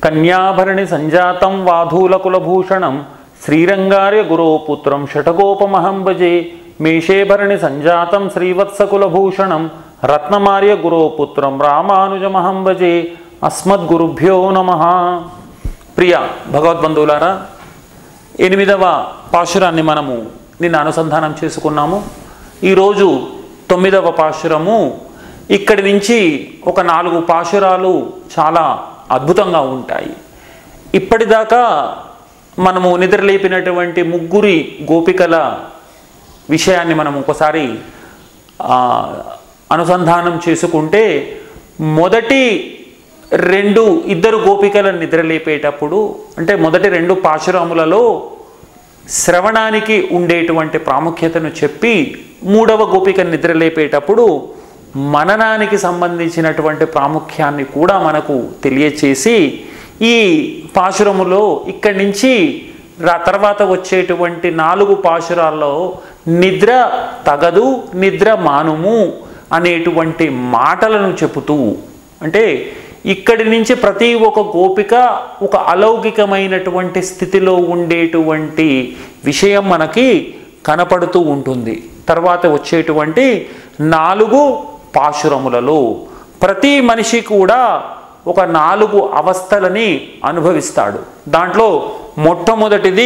కన్యాభరణి సంజాతం వాధూలకులభూషణం శ్రీరంగార్య గురోపుత్రం షటగోపమహం భజే మేషేభరణి సంజాతం శ్రీవత్సకులభూషణం రత్నమార్య గురోపుత్రం రామానుజమహం భజే అస్మద్గురుభ్యో నమ ప్రియ భగవద్బంధువులారా ఎనిమిదవ పాశురాన్ని మనము నిన్న అనుసంధానం చేసుకున్నాము ఈరోజు తొమ్మిదవ పాశురము ఇక్కడి నుంచి ఒక నాలుగు పాశురాలు చాలా అద్భుతంగా ఉంటాయి ఇప్పటిదాకా మనము నిద్రలేపినటువంటి ముగ్గురి గోపికల విషయాన్ని మనం ఒకసారి ఆ, అనుసంధానం చేసుకుంటే మొదటి రెండు ఇద్దరు గోపికలను నిద్రలేపేటప్పుడు అంటే మొదటి రెండు పాశురాములలో శ్రవణానికి ఉండేటువంటి ప్రాముఖ్యతను చెప్పి మూడవ గోపిక నిద్రలేపేటప్పుడు మననానికి సంబంధించినటువంటి ప్రాముఖ్యాన్ని కూడా మనకు తెలియచేసి ఈ పాశురములో ఇక్కడి నుంచి రా తర్వాత వచ్చేటువంటి నాలుగు పాశురాల్లో నిద్ర తగదు నిద్ర మానుము అనేటువంటి మాటలను చెబుతూ అంటే ఇక్కడి నుంచి ప్రతి ఒక్క గోపిక ఒక అలౌకికమైనటువంటి స్థితిలో ఉండేటువంటి విషయం మనకి కనపడుతూ ఉంటుంది తర్వాత వచ్చేటువంటి నాలుగు పాశురములలో ప్రతి మనిషి కూడా ఒక నాలుగు అవస్థలని అనుభవిస్తాడు దాంట్లో మొట్టమొదటిది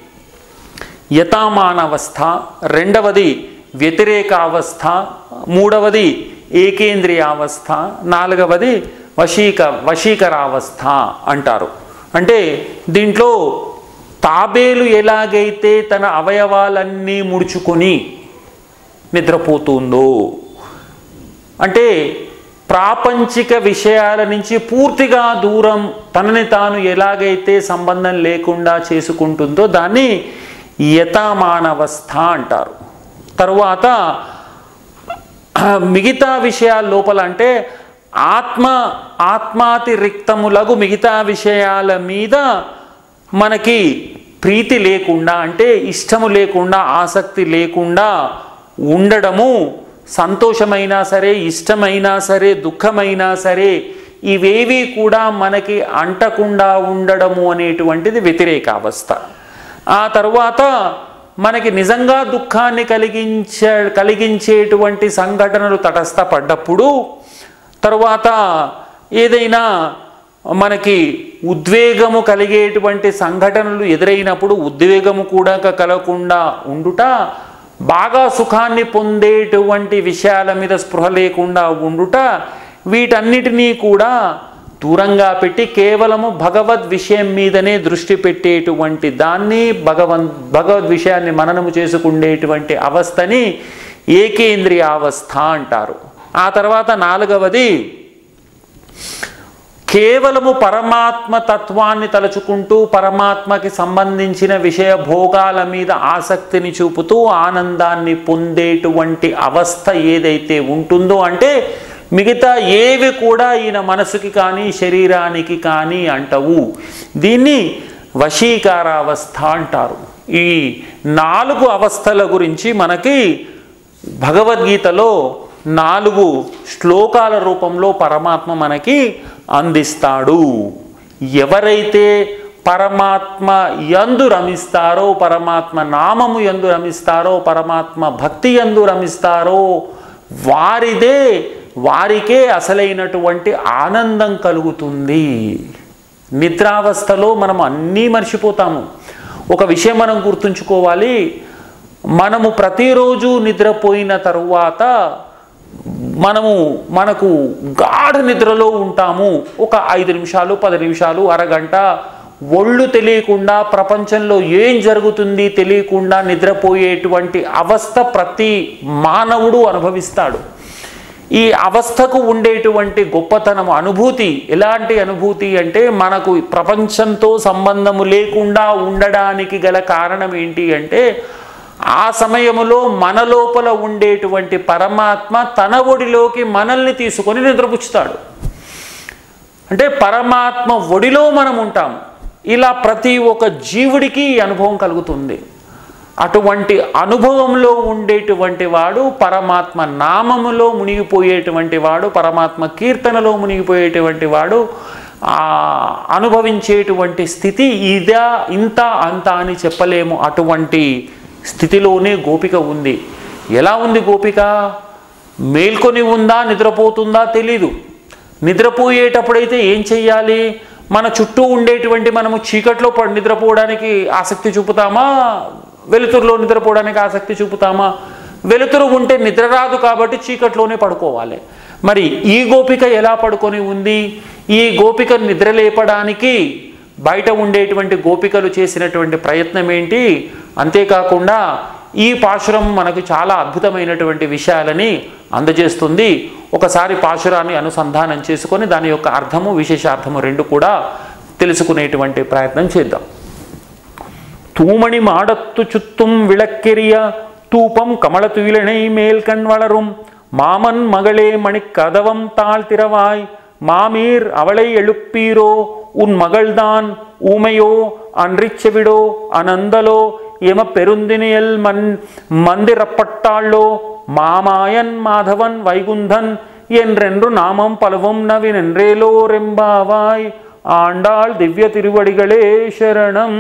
యథామానవస్థ రెండవది వ్యతిరేకావస్థ మూడవది ఏకేంద్రియావస్థ నాలుగవది వశీక వశీకరావస్థ అంటారు అంటే దీంట్లో తాబేలు ఎలాగైతే తన అవయవాలన్నీ ముడుచుకొని నిద్రపోతుందో అంటే ప్రాపంచిక విషయాల నుంచి పూర్తిగా దూరం తనని తాను ఎలాగైతే సంబంధం లేకుండా చేసుకుంటుందో దాన్ని యథామానవస్థ అంటారు తరువాత మిగతా విషయాల లోపల అంటే ఆత్మ ఆత్మాతిరిక్తములగు మిగతా విషయాల మీద మనకి ప్రీతి లేకుండా అంటే ఇష్టము లేకుండా ఆసక్తి లేకుండా ఉండడము సంతోషమైనా సరే ఇష్టమైనా సరే దుఃఖమైనా సరే ఇవేవి కూడా మనకి అంటకుండా ఉండడము అనేటువంటిది వ్యతిరేక అవస్థ ఆ తరువాత మనకి నిజంగా దుఃఖాన్ని కలిగించే కలిగించేటువంటి సంఘటనలు తటస్థపడ్డప్పుడు తరువాత ఏదైనా మనకి ఉద్వేగము కలిగేటువంటి సంఘటనలు ఎదురైనప్పుడు ఉద్వేగము కూడా కలగకుండా ఉండుట బాగా సుఖాన్ని పొందేటువంటి విషయాల మీద స్పృహ లేకుండా ఉండుట వీటన్నిటినీ కూడా దూరంగా పెట్టి కేవలము భగవద్ విషయం మీదనే దృష్టి పెట్టేటువంటి దాన్ని భగవన్ భగవద్ విషయాన్ని మననము చేసుకునేటువంటి అవస్థని ఏకేంద్రియ అవస్థ అంటారు ఆ తర్వాత నాలుగవది కేవలము పరమాత్మ తత్వాన్ని తలుచుకుంటూ పరమాత్మకి సంబంధించిన విషయ భోగాల మీద ఆసక్తిని చూపుతూ ఆనందాన్ని పొందేటువంటి అవస్థ ఏదైతే ఉంటుందో అంటే మిగతా ఏవి కూడా ఈయన మనసుకి కానీ శరీరానికి కానీ అంటవు దీన్ని వశీకారావస్థ అంటారు ఈ నాలుగు అవస్థల గురించి మనకి భగవద్గీతలో నాలుగు శ్లోకాల రూపంలో పరమాత్మ మనకి అందిస్తాడు ఎవరైతే పరమాత్మ యందు రమిస్తారో పరమాత్మ నామము యందు రమిస్తారో పరమాత్మ భక్తి యందు రమిస్తారో వారిదే వారికే అసలైనటువంటి ఆనందం కలుగుతుంది నిద్రావస్థలో మనం అన్నీ మర్చిపోతాము ఒక విషయం మనం గుర్తుంచుకోవాలి మనము ప్రతిరోజు నిద్రపోయిన తరువాత మనము మనకు గాఢ నిద్రలో ఉంటాము ఒక ఐదు నిమిషాలు పది నిమిషాలు అరగంట ఒళ్ళు తెలియకుండా ప్రపంచంలో ఏం జరుగుతుంది తెలియకుండా నిద్రపోయేటువంటి అవస్థ ప్రతి మానవుడు అనుభవిస్తాడు ఈ అవస్థకు ఉండేటువంటి గొప్పతనం అనుభూతి ఎలాంటి అనుభూతి అంటే మనకు ప్రపంచంతో సంబంధము లేకుండా ఉండడానికి గల కారణం ఏంటి అంటే ఆ సమయములో మన లోపల ఉండేటువంటి పరమాత్మ తన ఒడిలోకి మనల్ని తీసుకొని నిద్రపుచ్చుతాడు అంటే పరమాత్మ ఒడిలో మనం ఉంటాం ఇలా ప్రతి ఒక్క జీవుడికి ఈ అనుభవం కలుగుతుంది అటువంటి అనుభవంలో ఉండేటువంటి వాడు పరమాత్మ నామములో మునిగిపోయేటువంటి వాడు పరమాత్మ కీర్తనలో మునిగిపోయేటువంటి వాడు ఆ, అనుభవించేటువంటి స్థితి ఇదా ఇంత అంత అని చెప్పలేము అటువంటి స్థితిలోనే గోపిక ఉంది ఎలా ఉంది గోపిక మేల్కొని ఉందా నిద్రపోతుందా తెలీదు నిద్రపోయేటప్పుడైతే ఏం చెయ్యాలి మన చుట్టూ ఉండేటువంటి మనము చీకట్లో పడి నిద్రపోవడానికి ఆసక్తి చూపుతామా వెలుతురులో నిద్రపోవడానికి ఆసక్తి చూపుతామా వెలుతురు ఉంటే నిద్ర రాదు కాబట్టి చీకట్లోనే పడుకోవాలి మరి ఈ గోపిక ఎలా పడుకొని ఉంది ఈ గోపిక నిద్రలేపడానికి బయట ఉండేటువంటి గోపికలు చేసినటువంటి ప్రయత్నం ఏంటి అంతేకాకుండా ఈ పాశురం మనకు చాలా అద్భుతమైనటువంటి విషయాలని అందజేస్తుంది ఒకసారి పాశురాన్ని అనుసంధానం చేసుకొని దాని యొక్క అర్థము విశేషార్థము రెండు కూడా తెలుసుకునేటువంటి ప్రయత్నం చేద్దాం தூமணி மாடத்து சுத்தும் விளக்கெரிய தூபம் கமலத்துயிலனை மேல் கண் வளரும் மாமன் மகளே மணிக்கதவம் தாழ் திறவாய் மாமீர் அவளை எழுப்பீரோ உன் மகள்தான் ஊமையோ அன்றிச் செவிடோ அனந்தலோ எம பெருந்தினியல் மண் மந்திரப்பட்டாளோ மாமாயன் மாதவன் வைகுந்தன் என்றென்று நாமம் பலவும் நவினென்றேலோ ரெம்பாவாய் ஆண்டாள் திவ்ய திருவடிகளே சரணம்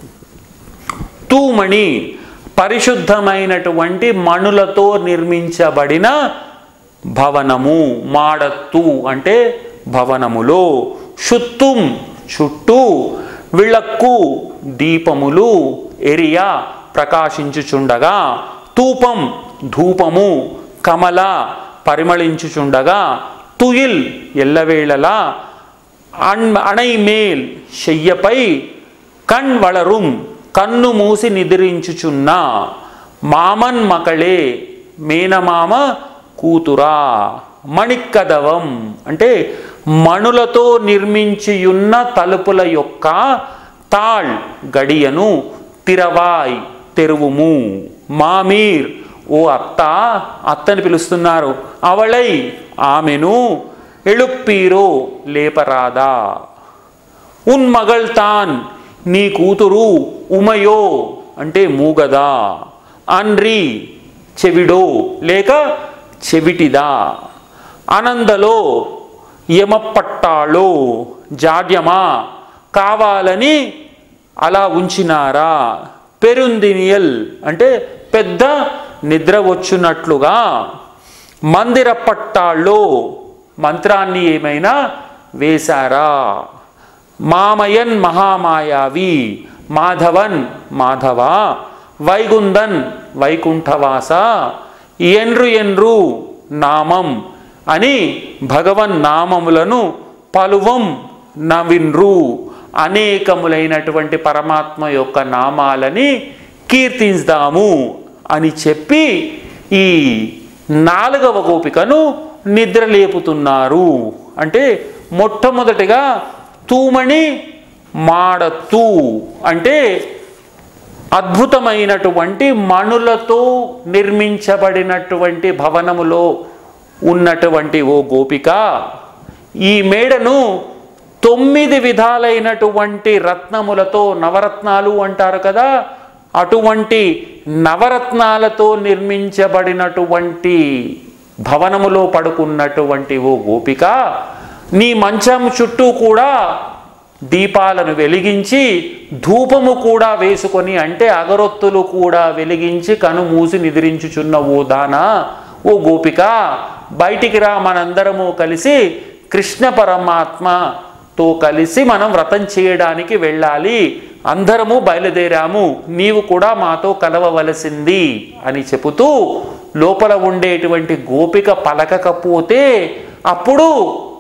తూమణి పరిశుద్ధమైనటువంటి మణులతో నిర్మించబడిన భవనము మాడత్తు అంటే భవనములో షుత్తుం చుట్టూ విళక్కు దీపములు ఎరియా ప్రకాశించుచుండగా తూపం ధూపము కమల పరిమళించుచుండగా తుయిల్ ఎల్లవేళలా అణ్ అణైమేల్ శయ్యపై కణ్ వళరుం కన్ను మూసి నిద్రించుచున్న మామన్ మకళే మేనమామ కూతురా మణిక్కదవం అంటే మణులతో నిర్మించియున్న తలుపుల యొక్క తాళ్ గడియను తిరవాయ్ తెరువుము మామీర్ ఓ అత్త అత్తని పిలుస్తున్నారు అవళై ఆమెను ఎళుప్పీరో లేపరాదా ఉన్ మగల్ తాన్ నీ కూతురు ఉమయో అంటే మూగదా అన్రి చెవిడో లేక చెవిటిదా అనందలో యమపట్టాళో జాడ్యమా కావాలని అలా ఉంచినారా పెరుందినియల్ అంటే పెద్ద నిద్ర వచ్చున్నట్లుగా మందిర పట్టాల్లో మంత్రాన్ని ఏమైనా వేశారా మామయన్ మహామాయావి మాధవన్ మాధవ వైగుందన్ వైకుంఠవాస ఎన్రు ఎన్రు నామం అని భగవన్ నామములను పలువం నవిన్రు అనేకములైనటువంటి పరమాత్మ యొక్క నామాలని కీర్తించుదాము అని చెప్పి ఈ నాలుగవ గోపికను నిద్రలేపుతున్నారు అంటే మొట్టమొదటిగా తూమణి మాడతూ అంటే అద్భుతమైనటువంటి మణులతో నిర్మించబడినటువంటి భవనములో ఉన్నటువంటి ఓ గోపిక ఈ మేడను తొమ్మిది విధాలైనటువంటి రత్నములతో నవరత్నాలు అంటారు కదా అటువంటి నవరత్నాలతో నిర్మించబడినటువంటి భవనములో పడుకున్నటువంటి ఓ గోపిక నీ మంచం చుట్టూ కూడా దీపాలను వెలిగించి ధూపము కూడా వేసుకొని అంటే అగరొత్తులు కూడా వెలిగించి కను మూసి నిద్రించుచున్న ఓ దాన ఓ గోపిక బయటికి రా మనందరము కలిసి కృష్ణ పరమాత్మతో కలిసి మనం వ్రతం చేయడానికి వెళ్ళాలి అందరము బయలుదేరాము నీవు కూడా మాతో కలవవలసింది అని చెబుతూ లోపల ఉండేటువంటి గోపిక పలకకపోతే అప్పుడు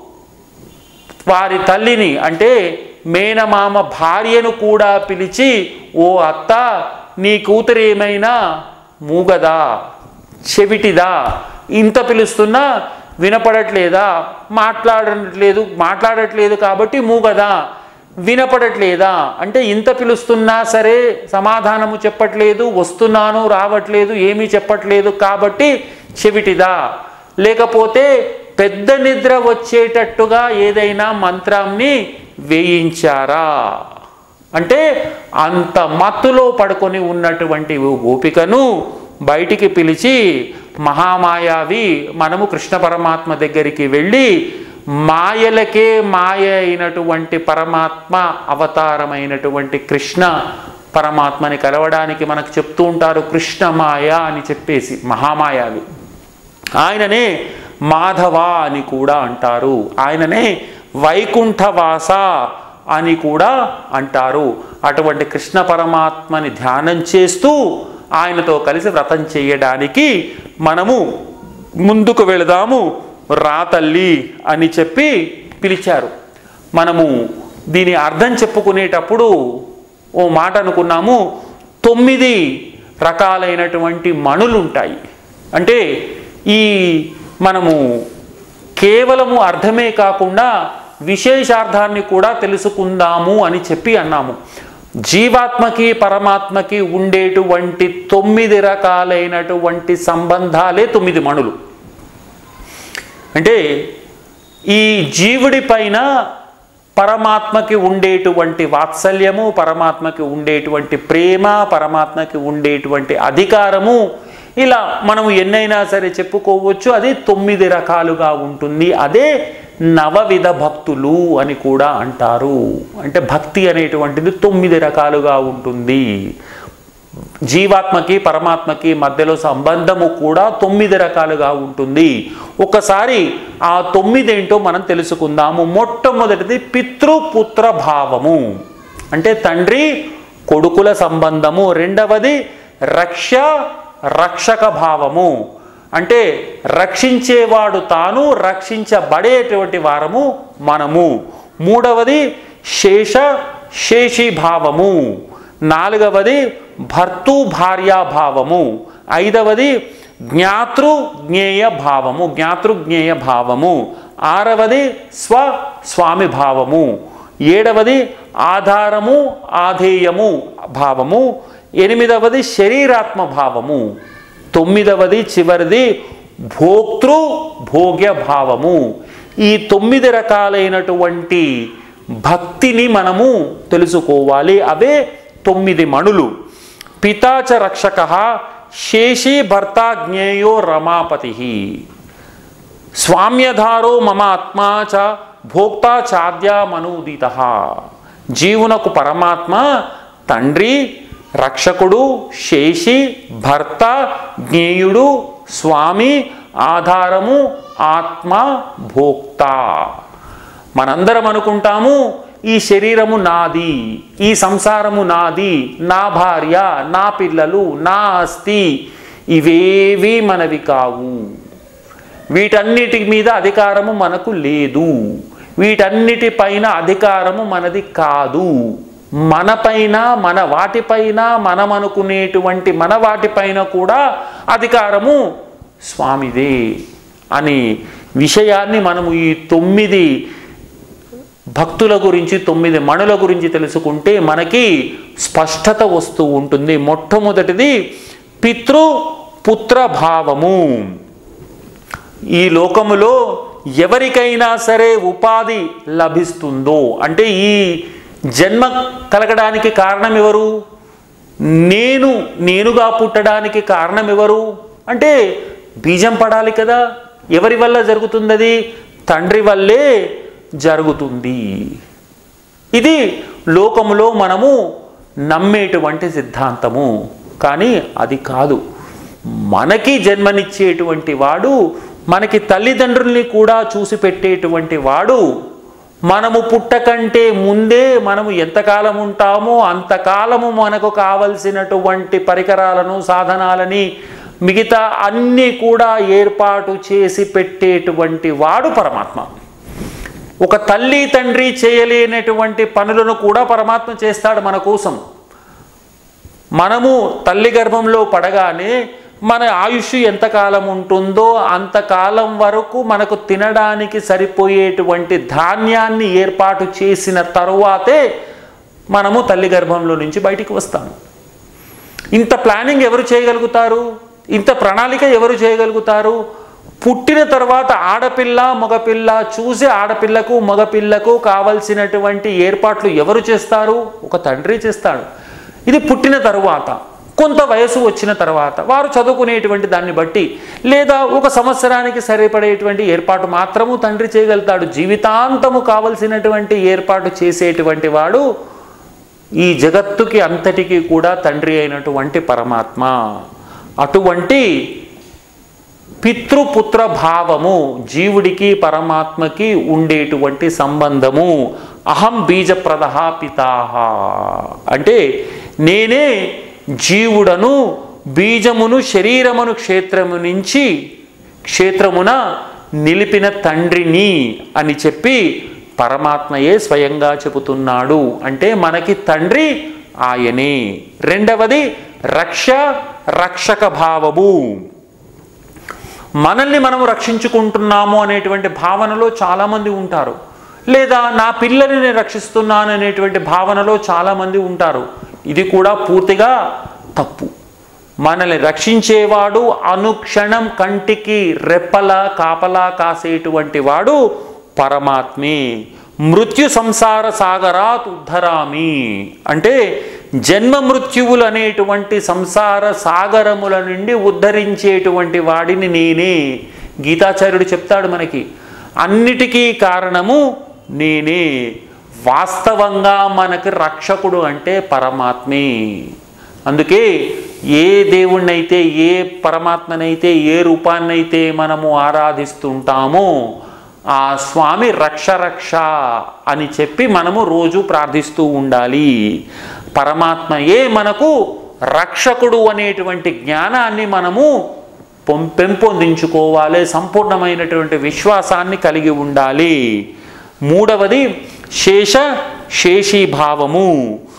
వారి తల్లిని అంటే మేనమామ భార్యను కూడా పిలిచి ఓ అత్త నీ కూతురు ఏమైనా మూగదా చెవిటిదా ఇంత పిలుస్తున్నా వినపడట్లేదా మాట్లాడట్లేదు మాట్లాడట్లేదు కాబట్టి మూగదా వినపడట్లేదా అంటే ఇంత పిలుస్తున్నా సరే సమాధానము చెప్పట్లేదు వస్తున్నాను రావట్లేదు ఏమీ చెప్పట్లేదు కాబట్టి చెవిటిదా లేకపోతే పెద్ద నిద్ర వచ్చేటట్టుగా ఏదైనా మంత్రాన్ని వేయించారా అంటే అంత మత్తులో పడుకొని ఉన్నటువంటి ఓ గోపికను బయటికి పిలిచి మహామాయావి మనము కృష్ణ పరమాత్మ దగ్గరికి వెళ్ళి మాయలకే మాయ అయినటువంటి పరమాత్మ అవతారమైనటువంటి కృష్ణ పరమాత్మని కలవడానికి మనకు చెప్తూ ఉంటారు కృష్ణ మాయ అని చెప్పేసి మహామాయాలు ఆయననే మాధవ అని కూడా అంటారు ఆయననే వైకుంఠవాస అని కూడా అంటారు అటువంటి కృష్ణ పరమాత్మని ధ్యానం చేస్తూ ఆయనతో కలిసి వ్రతం చేయడానికి మనము ముందుకు వెళదాము రా తల్లి అని చెప్పి పిలిచారు మనము దీని అర్థం చెప్పుకునేటప్పుడు ఓ మాట అనుకున్నాము తొమ్మిది రకాలైనటువంటి మణులు ఉంటాయి అంటే ఈ మనము కేవలము అర్థమే కాకుండా విశేషార్థాన్ని కూడా తెలుసుకుందాము అని చెప్పి అన్నాము జీవాత్మకి పరమాత్మకి ఉండేటువంటి తొమ్మిది రకాలైనటువంటి సంబంధాలే తొమ్మిది మణులు అంటే ఈ జీవుడి పైన పరమాత్మకి ఉండేటువంటి వాత్సల్యము పరమాత్మకి ఉండేటువంటి ప్రేమ పరమాత్మకి ఉండేటువంటి అధికారము ఇలా మనము ఎన్నైనా సరే చెప్పుకోవచ్చు అది తొమ్మిది రకాలుగా ఉంటుంది అదే నవవిధ భక్తులు అని కూడా అంటారు అంటే భక్తి అనేటువంటిది తొమ్మిది రకాలుగా ఉంటుంది జీవాత్మకి పరమాత్మకి మధ్యలో సంబంధము కూడా తొమ్మిది రకాలుగా ఉంటుంది ఒకసారి ఆ తొమ్మిదేంటో మనం తెలుసుకుందాము మొట్టమొదటిది పితృపుత్ర భావము అంటే తండ్రి కొడుకుల సంబంధము రెండవది రక్ష రక్షక భావము అంటే రక్షించేవాడు తాను రక్షించబడేటువంటి వారము మనము మూడవది శేష శేషి భావము నాలుగవది భర్తృ భార్యాభావము ఐదవది జ్ఞాతృ జ్ఞేయ భావము జ్ఞాతృ జ్ఞేయ భావము ఆరవది స్వ స్వామి భావము ఏడవది ఆధారము ఆధేయము భావము ఎనిమిదవది శరీరాత్మ భావము తొమ్మిదవది చివరిది భోక్తృ భోగ్య భావము ఈ తొమ్మిది రకాలైనటువంటి భక్తిని మనము తెలుసుకోవాలి అవే తొమ్మిది మణులు పితాచ రక్షక శేషి భర్త జ్ఞేయో రమాపతి స్వామ్యధారో మమ ఆత్మా చ భోక్తా చాద్యామనూదిత జీవునకు పరమాత్మ తండ్రి రక్షకుడు శేషి భర్త జ్ఞేయుడు స్వామి ఆధారము ఆత్మ భోక్త మనందరం అనుకుంటాము ఈ శరీరము నాది ఈ సంసారము నాది నా భార్య నా పిల్లలు నా ఆస్తి ఇవేవి మనవి కావు వీటన్నిటి మీద అధికారము మనకు లేదు వీటన్నిటిపైన అధికారము మనది కాదు మనపైన మన వాటిపైన మనం అనుకునేటువంటి మన వాటిపైన కూడా అధికారము స్వామిదే అని విషయాన్ని మనము ఈ తొమ్మిది భక్తుల గురించి తొమ్మిది మణుల గురించి తెలుసుకుంటే మనకి స్పష్టత వస్తూ ఉంటుంది మొట్టమొదటిది పితృ పుత్ర భావము ఈ లోకములో ఎవరికైనా సరే ఉపాధి లభిస్తుందో అంటే ఈ జన్మ కలగడానికి కారణం ఎవరు నేను నేనుగా పుట్టడానికి కారణం ఎవరు అంటే బీజం పడాలి కదా ఎవరి వల్ల జరుగుతుంది అది తండ్రి వల్లే జరుగుతుంది ఇది లోకములో మనము నమ్మేటువంటి సిద్ధాంతము కానీ అది కాదు మనకి జన్మనిచ్చేటువంటి వాడు మనకి తల్లిదండ్రుల్ని కూడా చూసి పెట్టేటువంటి వాడు మనము పుట్టకంటే ముందే మనము ఎంతకాలం ఉంటామో అంతకాలము మనకు కావలసినటువంటి పరికరాలను సాధనాలని మిగతా అన్నీ కూడా ఏర్పాటు చేసి పెట్టేటువంటి వాడు పరమాత్మ ఒక తల్లి తండ్రి చేయలేనటువంటి పనులను కూడా పరమాత్మ చేస్తాడు మన కోసం మనము తల్లి గర్భంలో పడగానే మన ఆయుష్ ఎంతకాలం ఉంటుందో అంతకాలం వరకు మనకు తినడానికి సరిపోయేటువంటి ధాన్యాన్ని ఏర్పాటు చేసిన తరువాతే మనము తల్లి గర్భంలో నుంచి బయటికి వస్తాము ఇంత ప్లానింగ్ ఎవరు చేయగలుగుతారు ఇంత ప్రణాళిక ఎవరు చేయగలుగుతారు పుట్టిన తర్వాత ఆడపిల్ల మగపిల్ల చూసి ఆడపిల్లకు మగపిల్లకు కావలసినటువంటి ఏర్పాట్లు ఎవరు చేస్తారు ఒక తండ్రి చేస్తాడు ఇది పుట్టిన తరువాత కొంత వయసు వచ్చిన తర్వాత వారు చదువుకునేటువంటి దాన్ని బట్టి లేదా ఒక సంవత్సరానికి సరిపడేటువంటి ఏర్పాటు మాత్రము తండ్రి చేయగలుగుతాడు జీవితాంతము కావలసినటువంటి ఏర్పాటు చేసేటువంటి వాడు ఈ జగత్తుకి అంతటికి కూడా తండ్రి అయినటువంటి పరమాత్మ అటువంటి పితృపుత్ర భావము జీవుడికి పరమాత్మకి ఉండేటువంటి సంబంధము అహం బీజప్రద పితాహ అంటే నేనే జీవుడను బీజమును శరీరమును క్షేత్రము నుంచి క్షేత్రమున నిలిపిన తండ్రిని అని చెప్పి పరమాత్మయే స్వయంగా చెబుతున్నాడు అంటే మనకి తండ్రి ఆయనే రెండవది రక్ష రక్షక భావము మనల్ని మనం రక్షించుకుంటున్నాము అనేటువంటి భావనలో చాలామంది ఉంటారు లేదా నా పిల్లల్ని నేను రక్షిస్తున్నాను అనేటువంటి భావనలో చాలామంది ఉంటారు ఇది కూడా పూర్తిగా తప్పు మనల్ని రక్షించేవాడు అనుక్షణం కంటికి రెప్పల కాపలా కాసేటువంటి వాడు పరమాత్మే మృత్యు సంసార సాగరాత్ ఉద్ధరామి అంటే జన్మ మృత్యువులు అనేటువంటి సంసార సాగరముల నుండి ఉద్ధరించేటువంటి వాడిని నేనే గీతాచార్యుడు చెప్తాడు మనకి అన్నిటికీ కారణము నేనే వాస్తవంగా మనకి రక్షకుడు అంటే పరమాత్మే అందుకే ఏ దేవుణ్ణైతే ఏ పరమాత్మనైతే ఏ రూపాన్నైతే మనము ఆరాధిస్తుంటామో ఆ స్వామి రక్ష రక్ష అని చెప్పి మనము రోజు ప్రార్థిస్తూ ఉండాలి పరమాత్మయే మనకు రక్షకుడు అనేటువంటి జ్ఞానాన్ని మనము పొం- పెంపొందించుకోవాలి సంపూర్ణమైనటువంటి విశ్వాసాన్ని కలిగి ఉండాలి మూడవది శేష శేషీభావము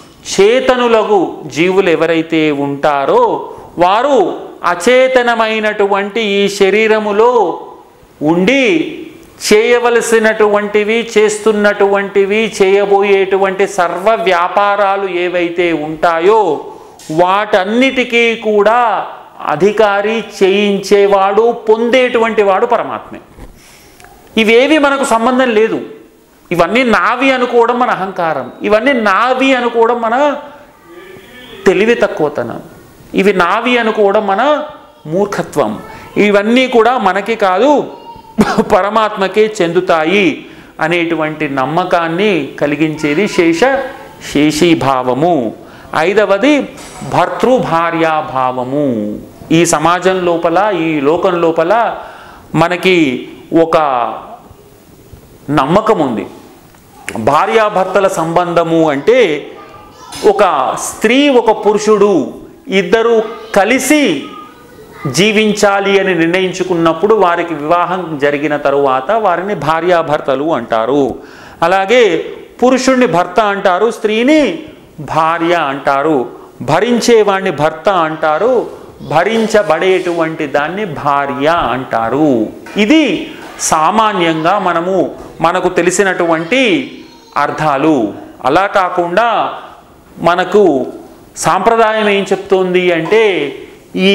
చేతనులకు జీవులు ఎవరైతే ఉంటారో వారు అచేతనమైనటువంటి ఈ శరీరములో ఉండి చేయవలసినటువంటివి చేస్తున్నటువంటివి చేయబోయేటువంటి సర్వ వ్యాపారాలు ఏవైతే ఉంటాయో వాటన్నిటికీ కూడా అధికారి చేయించేవాడు పొందేటువంటి వాడు పరమాత్మే ఇవేవి మనకు సంబంధం లేదు ఇవన్నీ నావి అనుకోవడం మన అహంకారం ఇవన్నీ నావి అనుకోవడం మన తెలివి తక్కువతనం ఇవి నావి అనుకోవడం మన మూర్ఖత్వం ఇవన్నీ కూడా మనకి కాదు పరమాత్మకే చెందుతాయి అనేటువంటి నమ్మకాన్ని కలిగించేది శేష శేషీభావము ఐదవది భర్తృభార్యాభావము ఈ సమాజం లోపల ఈ లోకం లోపల మనకి ఒక నమ్మకం ఉంది భార్యాభర్తల సంబంధము అంటే ఒక స్త్రీ ఒక పురుషుడు ఇద్దరు కలిసి జీవించాలి అని నిర్ణయించుకున్నప్పుడు వారికి వివాహం జరిగిన తరువాత వారిని భార్యాభర్తలు అంటారు అలాగే పురుషుణ్ణి భర్త అంటారు స్త్రీని భార్య అంటారు భరించేవాణ్ణి భర్త అంటారు భరించబడేటువంటి దాన్ని భార్య అంటారు ఇది సామాన్యంగా మనము మనకు తెలిసినటువంటి అర్థాలు అలా కాకుండా మనకు సాంప్రదాయం ఏం చెప్తోంది అంటే ఈ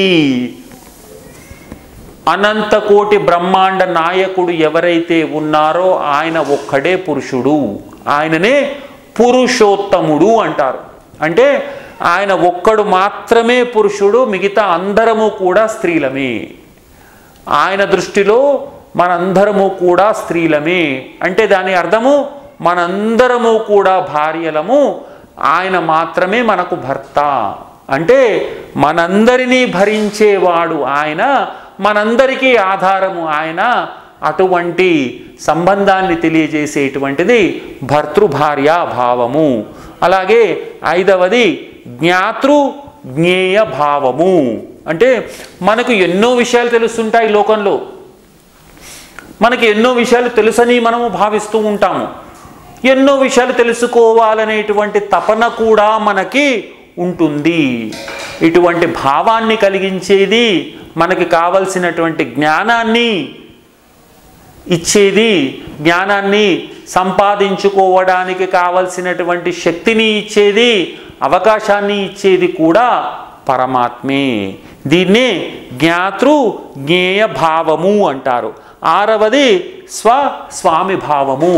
అనంత కోటి బ్రహ్మాండ నాయకుడు ఎవరైతే ఉన్నారో ఆయన ఒక్కడే పురుషుడు ఆయననే పురుషోత్తముడు అంటారు అంటే ఆయన ఒక్కడు మాత్రమే పురుషుడు మిగతా అందరము కూడా స్త్రీలమే ఆయన దృష్టిలో మనందరము కూడా స్త్రీలమే అంటే దాని అర్థము మనందరము కూడా భార్యలము ఆయన మాత్రమే మనకు భర్త అంటే మనందరినీ భరించేవాడు ఆయన మనందరికీ ఆధారము ఆయన అటువంటి సంబంధాన్ని తెలియజేసేటువంటిది భర్తృభార్య భావము అలాగే ఐదవది జ్ఞాతృ జ్ఞేయ భావము అంటే మనకు ఎన్నో విషయాలు తెలుస్తుంటాయి లోకంలో మనకి ఎన్నో విషయాలు తెలుసని మనము భావిస్తూ ఉంటాము ఎన్నో విషయాలు తెలుసుకోవాలనేటువంటి తపన కూడా మనకి ఉంటుంది ఇటువంటి భావాన్ని కలిగించేది మనకి కావలసినటువంటి జ్ఞానాన్ని ఇచ్చేది జ్ఞానాన్ని సంపాదించుకోవడానికి కావలసినటువంటి శక్తిని ఇచ్చేది అవకాశాన్ని ఇచ్చేది కూడా పరమాత్మే దీన్నే జ్ఞాతృ జ్ఞేయ భావము అంటారు ఆరవది స్వ స్వామి భావము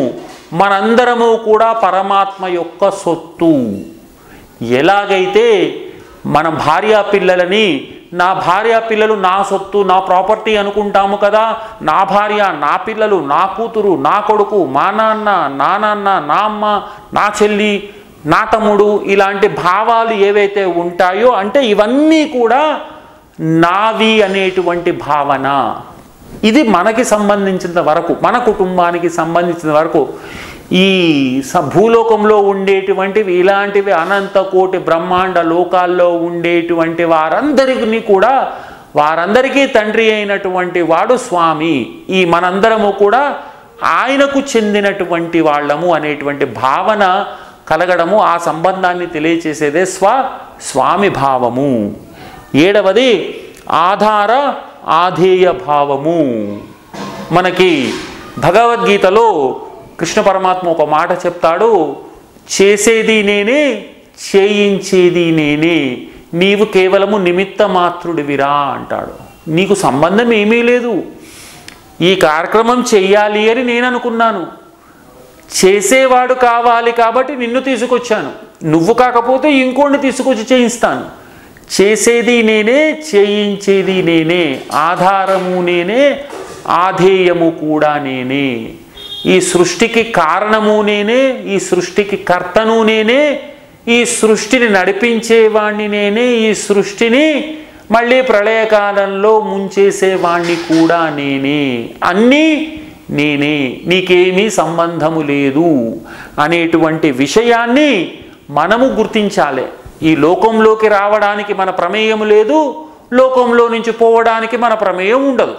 మనందరము కూడా పరమాత్మ యొక్క సొత్తు ఎలాగైతే మన భార్యా పిల్లలని నా భార్య పిల్లలు నా సొత్తు నా ప్రాపర్టీ అనుకుంటాము కదా నా భార్య నా పిల్లలు నా కూతురు నా కొడుకు మా నాన్న నా నాన్న నా అమ్మ నా చెల్లి నా తమ్ముడు ఇలాంటి భావాలు ఏవైతే ఉంటాయో అంటే ఇవన్నీ కూడా నావి అనేటువంటి భావన ఇది మనకి సంబంధించిన వరకు మన కుటుంబానికి సంబంధించిన వరకు ఈ స భూలోకంలో ఉండేటువంటివి ఇలాంటివి అనంత కోటి బ్రహ్మాండ లోకాల్లో ఉండేటువంటి వారందరికీ కూడా వారందరికీ తండ్రి అయినటువంటి వాడు స్వామి ఈ మనందరము కూడా ఆయనకు చెందినటువంటి వాళ్ళము అనేటువంటి భావన కలగడము ఆ సంబంధాన్ని తెలియచేసేదే స్వ స్వామి భావము ఏడవది ఆధార ఆధేయ భావము మనకి భగవద్గీతలో కృష్ణ పరమాత్మ ఒక మాట చెప్తాడు చేసేది నేనే చేయించేది నేనే నీవు కేవలము నిమిత్త మాత్రుడివిరా అంటాడు నీకు సంబంధం ఏమీ లేదు ఈ కార్యక్రమం చెయ్యాలి అని నేను అనుకున్నాను చేసేవాడు కావాలి కాబట్టి నిన్ను తీసుకొచ్చాను నువ్వు కాకపోతే ఇంకోడిని తీసుకొచ్చి చేయిస్తాను చేసేది నేనే చేయించేది నేనే ఆధారము నేనే ఆధేయము కూడా నేనే ఈ సృష్టికి కారణము నేనే ఈ సృష్టికి కర్తను నేనే ఈ సృష్టిని నడిపించేవాణ్ణి నేనే ఈ సృష్టిని మళ్ళీ ప్రళయకాలంలో ముంచేసేవాణ్ణి కూడా నేనే అన్నీ నేనే నీకేమీ సంబంధము లేదు అనేటువంటి విషయాన్ని మనము గుర్తించాలి ఈ లోకంలోకి రావడానికి మన ప్రమేయం లేదు లోకంలో నుంచి పోవడానికి మన ప్రమేయం ఉండదు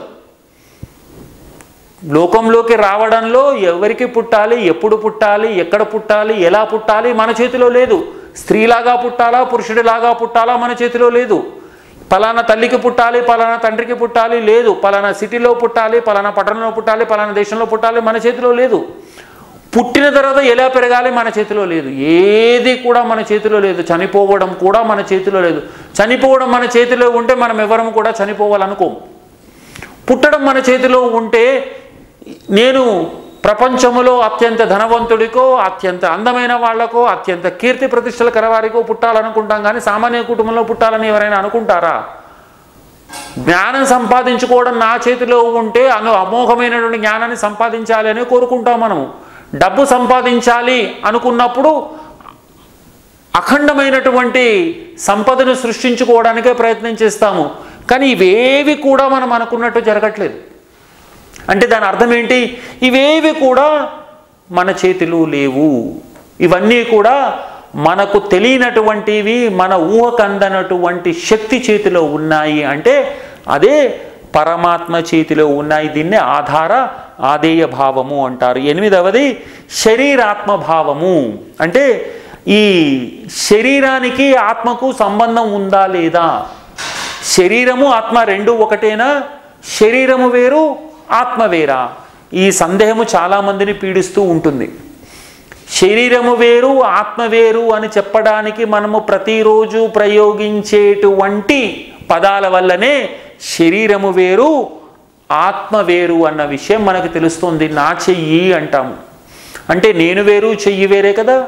లోకంలోకి రావడంలో ఎవరికి పుట్టాలి ఎప్పుడు పుట్టాలి ఎక్కడ పుట్టాలి ఎలా పుట్టాలి మన చేతిలో లేదు స్త్రీలాగా పుట్టాలా పురుషుడిలాగా పుట్టాలా మన చేతిలో లేదు పలానా తల్లికి పుట్టాలి పలానా తండ్రికి పుట్టాలి లేదు పలానా సిటీలో పుట్టాలి పలానా పట్టణంలో పుట్టాలి పలానా దేశంలో పుట్టాలి మన చేతిలో లేదు పుట్టిన తర్వాత ఎలా పెరగాలి మన చేతిలో లేదు ఏది కూడా మన చేతిలో లేదు చనిపోవడం కూడా మన చేతిలో లేదు చనిపోవడం మన చేతిలో ఉంటే మనం ఎవరం కూడా చనిపోవాలనుకోము పుట్టడం మన చేతిలో ఉంటే నేను ప్రపంచములో అత్యంత ధనవంతుడికో అత్యంత అందమైన వాళ్లకో అత్యంత కీర్తి ప్రతిష్టలు కలవారికో పుట్టాలనుకుంటాం కానీ సామాన్య కుటుంబంలో పుట్టాలని ఎవరైనా అనుకుంటారా జ్ఞానం సంపాదించుకోవడం నా చేతిలో ఉంటే అను అమోఘమైనటువంటి జ్ఞానాన్ని సంపాదించాలి అని కోరుకుంటాం మనము డబ్బు సంపాదించాలి అనుకున్నప్పుడు అఖండమైనటువంటి సంపదను సృష్టించుకోవడానికే ప్రయత్నం చేస్తాము కానీ ఇవేవి కూడా మనం అనుకున్నట్టు జరగట్లేదు అంటే దాని అర్థం ఏంటి ఇవేవి కూడా మన చేతిలో లేవు ఇవన్నీ కూడా మనకు తెలియనటువంటివి మన ఊహకందనటువంటి శక్తి చేతిలో ఉన్నాయి అంటే అదే పరమాత్మ చేతిలో ఉన్నాయి దీన్ని ఆధార ఆదేయ భావము అంటారు ఎనిమిదవది శరీరాత్మ భావము అంటే ఈ శరీరానికి ఆత్మకు సంబంధం ఉందా లేదా శరీరము ఆత్మ రెండు ఒకటేనా శరీరము వేరు ఆత్మ వేరా ఈ సందేహము చాలామందిని పీడిస్తూ ఉంటుంది శరీరము వేరు ఆత్మ వేరు అని చెప్పడానికి మనము ప్రతిరోజు ప్రయోగించేటువంటి పదాల వల్లనే శరీరము వేరు ఆత్మ వేరు అన్న విషయం మనకు తెలుస్తుంది నా చెయ్యి అంటాము అంటే నేను వేరు చెయ్యి వేరే కదా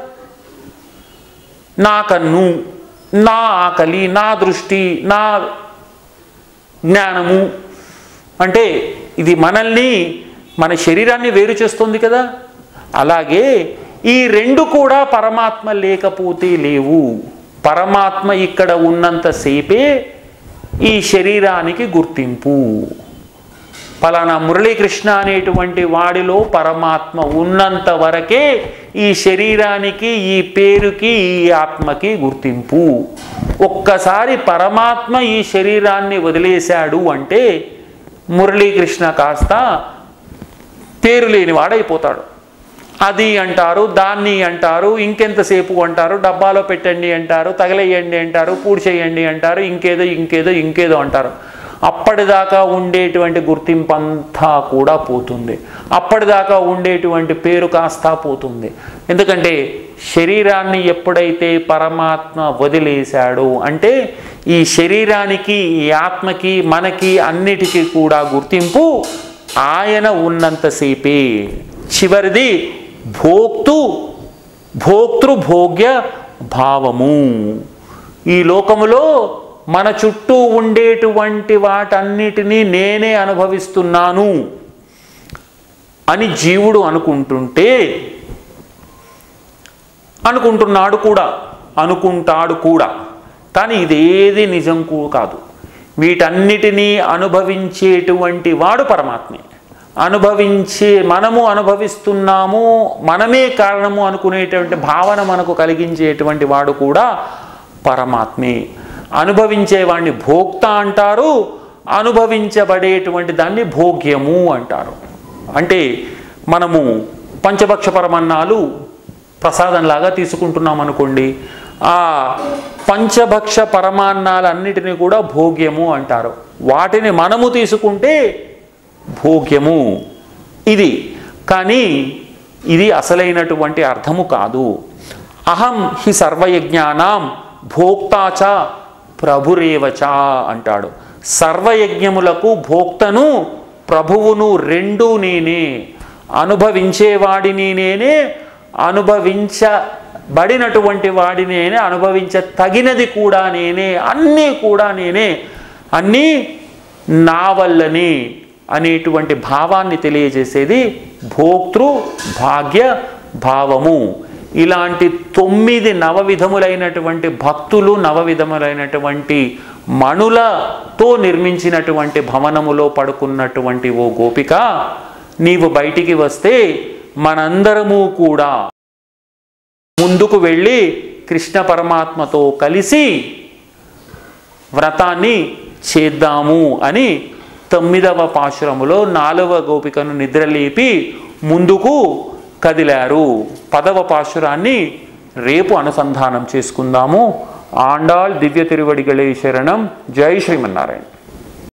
నా కన్ను నా ఆకలి నా దృష్టి నా జ్ఞానము అంటే ఇది మనల్ని మన శరీరాన్ని వేరు చేస్తుంది కదా అలాగే ఈ రెండు కూడా పరమాత్మ లేకపోతే లేవు పరమాత్మ ఇక్కడ ఉన్నంతసేపే ఈ శరీరానికి గుర్తింపు పలానా మురళీకృష్ణ అనేటువంటి వాడిలో పరమాత్మ ఉన్నంత వరకే ఈ శరీరానికి ఈ పేరుకి ఈ ఆత్మకి గుర్తింపు ఒక్కసారి పరమాత్మ ఈ శరీరాన్ని వదిలేశాడు అంటే మురళీకృష్ణ కాస్త పేరు లేని వాడైపోతాడు అది అంటారు దాన్ని అంటారు ఇంకెంతసేపు అంటారు డబ్బాలో పెట్టండి అంటారు తగలేయండి అంటారు పూడి చేయండి అంటారు ఇంకేదో ఇంకేదో ఇంకేదో అంటారు అప్పటిదాకా ఉండేటువంటి గుర్తింపు అంతా కూడా పోతుంది అప్పటిదాకా ఉండేటువంటి పేరు కాస్త పోతుంది ఎందుకంటే శరీరాన్ని ఎప్పుడైతే పరమాత్మ వదిలేశాడో అంటే ఈ శరీరానికి ఈ ఆత్మకి మనకి అన్నిటికీ కూడా గుర్తింపు ఆయన ఉన్నంతసేపే చివరిది భోక్తు భోక్తృభోగ్య భావము ఈ లోకములో మన చుట్టూ ఉండేటువంటి వాటన్నిటినీ నేనే అనుభవిస్తున్నాను అని జీవుడు అనుకుంటుంటే అనుకుంటున్నాడు కూడా అనుకుంటాడు కూడా కానీ ఇదేది నిజం కూ కాదు వీటన్నిటినీ అనుభవించేటువంటి వాడు పరమాత్మే అనుభవించే మనము అనుభవిస్తున్నాము మనమే కారణము అనుకునేటువంటి భావన మనకు కలిగించేటువంటి వాడు కూడా పరమాత్మే అనుభవించేవాడిని భోక్త అంటారు అనుభవించబడేటువంటి దాన్ని భోగ్యము అంటారు అంటే మనము పంచభక్ష పరమన్నాలు ప్రసాదంలాగా తీసుకుంటున్నాం అనుకోండి ఆ పంచభక్ష పరమాన్నాలన్నిటినీ కూడా భోగ్యము అంటారు వాటిని మనము తీసుకుంటే భోగ్యము ఇది కానీ ఇది అసలైనటువంటి అర్థము కాదు అహం హి సర్వయజ్ఞానాం భోక్తాచ ప్రభురేవచ అంటాడు సర్వయజ్ఞములకు భోక్తను ప్రభువును రెండు నేనే అనుభవించేవాడిని నేనే అనుభవించబడినటువంటి వాడిని నేనే అనుభవించ తగినది కూడా నేనే అన్నీ కూడా నేనే అన్నీ నా వల్లనే అనేటువంటి భావాన్ని తెలియజేసేది భోక్తృ భాగ్య భావము ఇలాంటి తొమ్మిది నవవిధములైనటువంటి భక్తులు నవవిధములైనటువంటి మణులతో నిర్మించినటువంటి భవనములో పడుకున్నటువంటి ఓ గోపిక నీవు బయటికి వస్తే మనందరము కూడా ముందుకు వెళ్ళి కృష్ణ పరమాత్మతో కలిసి వ్రతాన్ని చేద్దాము అని తొమ్మిదవ పాశురములో నాలుగవ గోపికను నిద్రలేపి ముందుకు కదిలారు పదవ పాశురాన్ని రేపు అనుసంధానం చేసుకుందాము ఆండాళ్ దివ్య తిరువడిగళే శరణం జై శ్రీమన్నారాయణ